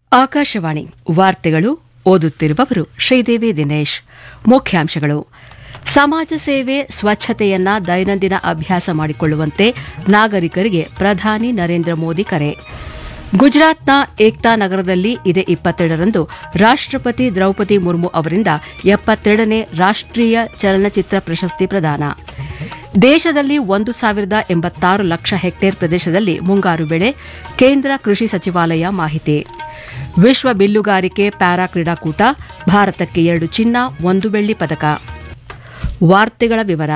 ಆಕಾಶವಾಣಿ ವಾರ್ತೆಗಳು ಓದುತ್ತಿರುವವರು ಶ್ರೀದೇವಿ ದಿನೇಶ್ ಮುಖ್ಯಾಂಶಗಳು ಸಮಾಜ ಸೇವೆ ಸ್ವಚ್ಛತೆಯನ್ನ ದೈನಂದಿನ ಅಭ್ಯಾಸ ಮಾಡಿಕೊಳ್ಳುವಂತೆ ನಾಗರಿಕರಿಗೆ ಪ್ರಧಾನಿ ನರೇಂದ್ರ ಮೋದಿ ಕರೆ ಗುಜರಾತ್ನ ಏಕ್ತಾ ನಗರದಲ್ಲಿ ಇದೇ ಇಪ್ಪತ್ತೆರಡರಂದು ರಾಷ್ಟ್ರಪತಿ ದ್ರೌಪದಿ ಮುರ್ಮು ಅವರಿಂದ ಎಪ್ಪತ್ತೆರಡನೇ ರಾಷ್ಟ್ರೀಯ ಚಲನಚಿತ್ರ ಪ್ರಶಸ್ತಿ ಪ್ರದಾನ ದೇಶದಲ್ಲಿ ಒಂದು ಸಾವಿರದ ಎಂಬತ್ತಾರು ಲಕ್ಷ ಹೆಕ್ಟೇರ್ ಪ್ರದೇಶದಲ್ಲಿ ಮುಂಗಾರು ಬೆಳೆ ಕೇಂದ್ರ ಕೃಷಿ ಸಚಿವಾಲಯ ಮಾಹಿತಿ ವಿಶ್ವ ಬಿಲ್ಲುಗಾರಿಕೆ ಪ್ಯಾರಾ ಕ್ರೀಡಾಕೂಟ ಭಾರತಕ್ಕೆ ಎರಡು ಚಿನ್ನ ಒಂದು ಬೆಳ್ಳಿ ಪದಕ ವಾರ್ತೆಗಳ ವಿವರ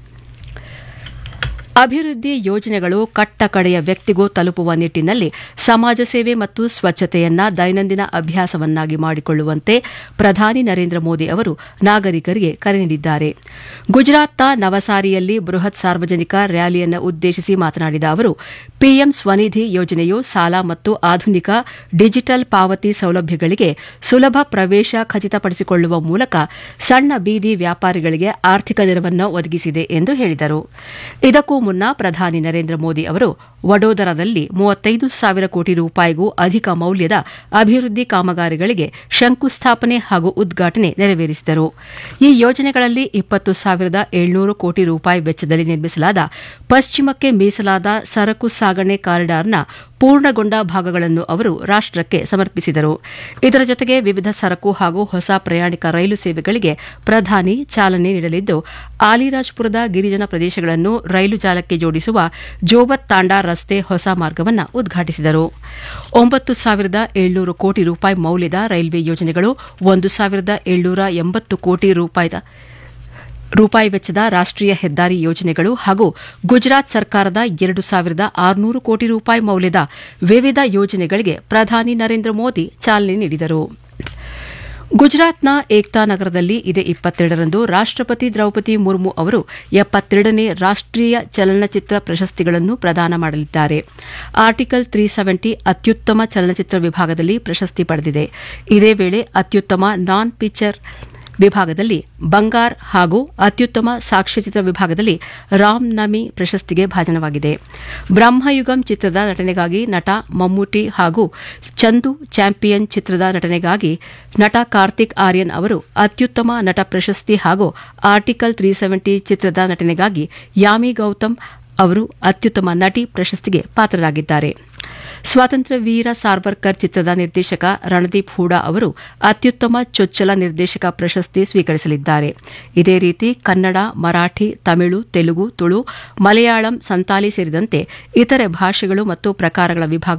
ಅಭಿವೃದ್ಧಿ ಯೋಜನೆಗಳು ಕಟ್ಟಕಡೆಯ ವ್ಯಕ್ತಿಗೂ ತಲುಪುವ ನಿಟ್ಟಿನಲ್ಲಿ ಸಮಾಜ ಸೇವೆ ಮತ್ತು ಸ್ವಚ್ಛತೆಯನ್ನ ದೈನಂದಿನ ಅಭ್ಯಾಸವನ್ನಾಗಿ ಮಾಡಿಕೊಳ್ಳುವಂತೆ ಪ್ರಧಾನಿ ನರೇಂದ್ರ ಮೋದಿ ಅವರು ನಾಗರಿಕರಿಗೆ ಕರೆ ನೀಡಿದ್ದಾರೆ ಗುಜರಾತ್ನ ನವಸಾರಿಯಲ್ಲಿ ಬೃಹತ್ ಸಾರ್ವಜನಿಕ ರ್ಯಾಲಿಯನ್ನು ಉದ್ದೇಶಿಸಿ ಮಾತನಾಡಿದ ಅವರು ಪಿಎಂ ಸ್ವನಿಧಿ ಯೋಜನೆಯು ಸಾಲ ಮತ್ತು ಆಧುನಿಕ ಡಿಜಿಟಲ್ ಪಾವತಿ ಸೌಲಭ್ಯಗಳಿಗೆ ಸುಲಭ ಪ್ರವೇಶ ಖಚಿತಪಡಿಸಿಕೊಳ್ಳುವ ಮೂಲಕ ಸಣ್ಣ ಬೀದಿ ವ್ಯಾಪಾರಿಗಳಿಗೆ ಆರ್ಥಿಕ ನೆರವನ್ನು ಒದಗಿಸಿದೆ ಎಂದು ಹೇಳಿದರು ಇದಕ್ಕೂ ಮುನ್ನ ಪ್ರಧಾನಿ ನರೇಂದ್ರ ಮೋದಿ ಅವರು ವಡೋದರಾದಲ್ಲಿ ಮೂವತ್ತೈದು ಸಾವಿರ ಕೋಟಿ ರೂಪಾಯಿಗೂ ಅಧಿಕ ಮೌಲ್ಯದ ಅಭಿವೃದ್ಧಿ ಕಾಮಗಾರಿಗಳಿಗೆ ಶಂಕುಸ್ಥಾಪನೆ ಹಾಗೂ ಉದ್ಘಾಟನೆ ನೆರವೇರಿಸಿದರು ಈ ಯೋಜನೆಗಳಲ್ಲಿ ಇಪ್ಪತ್ತು ಸಾವಿರದ ಏಳ್ನೂರು ಕೋಟಿ ರೂಪಾಯಿ ವೆಚ್ಚದಲ್ಲಿ ನಿರ್ಮಿಸಲಾದ ಪಶ್ಚಿಮಕ್ಕೆ ಮೀಸಲಾದ ಸರಕು ಸಾಗಣೆ ಕಾರಿಡಾರ್ನ ಪೂರ್ಣಗೊಂಡ ಭಾಗಗಳನ್ನು ಅವರು ರಾಷ್ಟಕ್ಕೆ ಸಮರ್ಪಿಸಿದರು ಇದರ ಜೊತೆಗೆ ವಿವಿಧ ಸರಕು ಹಾಗೂ ಹೊಸ ಪ್ರಯಾಣಿಕ ರೈಲು ಸೇವೆಗಳಿಗೆ ಪ್ರಧಾನಿ ಚಾಲನೆ ನೀಡಲಿದ್ದು ಆಲಿರಾಜ್ಪುರದ ಗಿರಿಜನ ಪ್ರದೇಶಗಳನ್ನು ರೈಲು ಜಾಲಕ್ಕೆ ಜೋಡಿಸುವ ಜೋಬತ್ ತಾಂಡಾ ರಸ್ತೆ ಹೊಸ ಮಾರ್ಗವನ್ನು ಉದ್ಘಾಟಿಸಿದರು ಒಂಬತ್ತು ಸಾವಿರದ ಏಳ್ನೂರು ಕೋಟಿ ರೂಪಾಯಿ ಮೌಲ್ಯದ ರೈಲ್ವೆ ಯೋಜನೆಗಳು ಒಂದು ಸಾವಿರದ ಏಳ್ನೂರ ಎಂಬತ್ತು ಕೋಟಿ ರೂಪಾಯಿದ ರೂಪಾಯಿ ವೆಚ್ಚದ ರಾಷ್ಟೀಯ ಹೆದ್ದಾರಿ ಯೋಜನೆಗಳು ಹಾಗೂ ಗುಜರಾತ್ ಸರ್ಕಾರದ ಎರಡು ಸಾವಿರದ ಆರುನೂರು ಕೋಟಿ ರೂಪಾಯಿ ಮೌಲ್ಯದ ವಿವಿಧ ಯೋಜನೆಗಳಿಗೆ ಪ್ರಧಾನಿ ನರೇಂದ್ರ ಮೋದಿ ಚಾಲನೆ ನೀಡಿದರು ಗುಜರಾತ್ನ ಏಕ್ತಾ ನಗರದಲ್ಲಿ ಇದೇ ಇಪ್ಪತ್ತೆರಡರಂದು ರಾಷ್ಟ್ರಪತಿ ದ್ರೌಪದಿ ಮುರ್ಮು ಅವರು ಎಪ್ಪತ್ತೆರಡನೇ ರಾಷ್ಟ್ರೀಯ ಚಲನಚಿತ್ರ ಪ್ರಶಸ್ತಿಗಳನ್ನು ಪ್ರದಾನ ಮಾಡಲಿದ್ದಾರೆ ಆರ್ಟಿಕಲ್ ತ್ರೀ ಸೆವೆಂಟಿ ಅತ್ಯುತ್ತಮ ಚಲನಚಿತ್ರ ವಿಭಾಗದಲ್ಲಿ ಪ್ರಶಸ್ತಿ ಪಡೆದಿದೆ ಇದೇ ವೇಳೆ ಅತ್ಯುತ್ತಮ ನಾನ್ ಪಿಕ್ಚರ್ ವಿಭಾಗದಲ್ಲಿ ಬಂಗಾರ್ ಹಾಗೂ ಅತ್ಯುತ್ತಮ ಸಾಕ್ಷ್ಯಚಿತ್ರ ವಿಭಾಗದಲ್ಲಿ ರಾಮ್ ನಮಿ ಪ್ರಶಸ್ತಿಗೆ ಭಾಜನವಾಗಿದೆ ಬ್ರಹ್ಮಯುಗಂ ಚಿತ್ರದ ನಟನೆಗಾಗಿ ನಟ ಮಮ್ಮೂಟಿ ಹಾಗೂ ಚಂದು ಚಾಂಪಿಯನ್ ಚಿತ್ರದ ನಟನೆಗಾಗಿ ನಟ ಕಾರ್ತಿಕ್ ಆರ್ಯನ್ ಅವರು ಅತ್ಯುತ್ತಮ ನಟ ಪ್ರಶಸ್ತಿ ಹಾಗೂ ಆರ್ಟಿಕಲ್ ತ್ರೀ ಸೆವೆಂಟಿ ಚಿತ್ರದ ನಟನೆಗಾಗಿ ಯಾಮಿ ಗೌತಮ್ ಅವರು ಅತ್ಯುತ್ತಮ ನಟಿ ಪ್ರಶಸ್ತಿಗೆ ಪಾತ್ರರಾಗಿದ್ದಾರೆ ಸ್ವಾತಂತ್ರ್ಯ ವೀರ ಸಾರ್ವರ್ಕರ್ ಚಿತ್ರದ ನಿರ್ದೇಶಕ ರಣದೀಪ್ ಹೂಡಾ ಅವರು ಅತ್ಯುತ್ತಮ ಚೊಚ್ಚಲ ನಿರ್ದೇಶಕ ಪ್ರಶಸ್ತಿ ಸ್ವೀಕರಿಸಲಿದ್ದಾರೆ ಇದೇ ರೀತಿ ಕನ್ನಡ ಮರಾಠಿ ತಮಿಳು ತೆಲುಗು ತುಳು ಮಲಯಾಳಂ ಸಂತಾಲಿ ಸೇರಿದಂತೆ ಇತರೆ ಭಾಷೆಗಳು ಮತ್ತು ಪ್ರಕಾರಗಳ ವಿಭಾಗ